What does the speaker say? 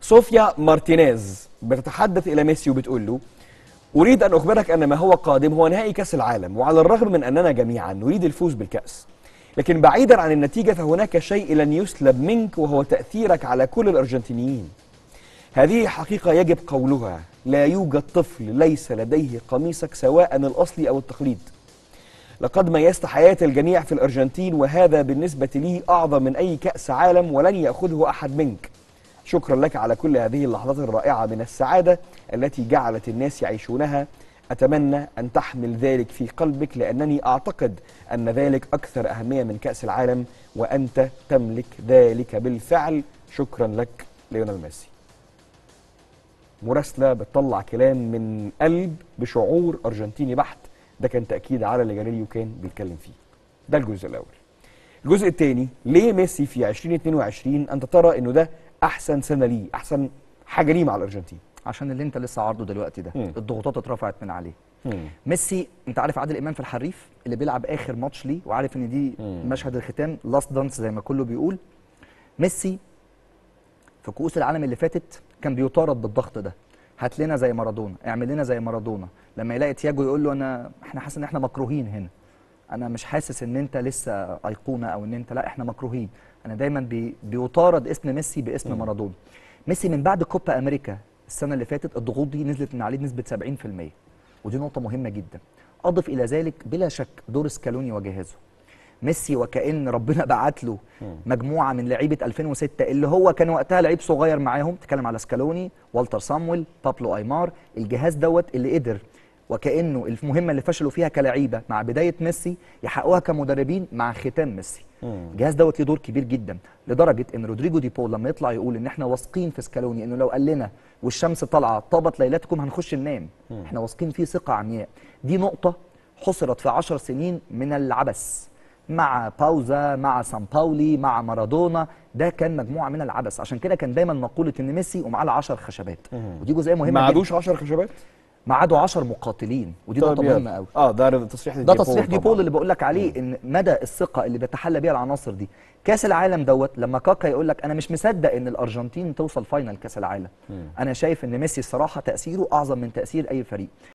صوفيا مارتينيز بتتحدث الى ميسي وبتقول له اريد ان اخبرك ان ما هو قادم هو نهائي كاس العالم وعلى الرغم من اننا جميعا نريد الفوز بالكاس لكن بعيدا عن النتيجه فهناك شيء لن يسلب منك وهو تاثيرك على كل الارجنتينيين هذه حقيقه يجب قولها لا يوجد طفل ليس لديه قميصك سواء الاصلي او التقليد لقد ميزت حياة الجميع في الأرجنتين وهذا بالنسبة لي أعظم من أي كأس عالم ولن يأخذه أحد منك شكرا لك على كل هذه اللحظات الرائعة من السعادة التي جعلت الناس يعيشونها أتمنى أن تحمل ذلك في قلبك لأنني أعتقد أن ذلك أكثر أهمية من كأس العالم وأنت تملك ذلك بالفعل شكرا لك ليونيل ميسي مراسلة بتطلع كلام من قلب بشعور أرجنتيني بحت ده كان تأكيد على اللي جاريليو كان بيتكلم فيه ده الجزء الأول الجزء الثاني ليه ميسي في 2022 أنت ترى إنه ده أحسن سنة ليه أحسن حاجة ليه مع الأرجنتين عشان اللي انت لسه عارضه دلوقتي ده مم. الضغوطات اترفعت من عليه مم. ميسي انت عارف عادل امام في الحريف اللي بيلعب اخر ماتش ليه وعارف ان دي مم. مشهد الختام لاست دانس زي ما كله بيقول ميسي في كؤوس العالم اللي فاتت كان بيطارد بالضغط ده هات لنا زي مارادونا اعمل لنا زي مارادونا لما يلاقي تياجو يقول له انا احنا حاسس ان احنا مكروهين هنا انا مش حاسس ان انت لسه ايقونه او ان انت لا احنا مكروهين انا دايما بي بيطارد اسم ميسي باسم مارادونا ميسي من بعد كوبا امريكا السنه اللي فاتت الضغوط دي نزلت من عليه بنسبه 70% ودي نقطه مهمه جدا اضف الى ذلك بلا شك دور سكالوني وجهازه ميسي وكأن ربنا بعت له مجموعة من لعيبة 2006 اللي هو كان وقتها لعيب صغير معاهم تتكلم على سكالوني والتر سامويل بابلو ايمار الجهاز دوت اللي قدر وكأنه المهمة اللي فشلوا فيها كلعيبة مع بداية ميسي يحققوها كمدربين مع ختام ميسي الجهاز دوت ليه دور كبير جدا لدرجة ان رودريجو دي بول لما يطلع يقول ان احنا واثقين في سكالوني انه لو قال لنا والشمس طالعة طابت ليلتكم هنخش ننام احنا واثقين فيه ثقة عمياء دي نقطة حصرت في عشر سنين من العبث مع باوزا مع سان باولي مع مارادونا ده كان مجموعه من العبث عشان كده كان دايما مقوله ان ميسي ومعاه 10 خشبات ودي جزئيه مهمه ما جدا عادوش 10 خشبات ما عادوا 10 مقاتلين ودي نقطه طب مهمه يلا. قوي اه ده تصريح ده ديبول تصريح طبعاً. ديبول اللي بقول لك عليه ان مدى الثقه اللي بيتحلى بيها العناصر دي كاس العالم دوت لما كاكا يقول لك انا مش مصدق ان الارجنتين توصل فاينل كاس العالم انا شايف ان ميسي الصراحه تاثيره اعظم من تاثير اي فريق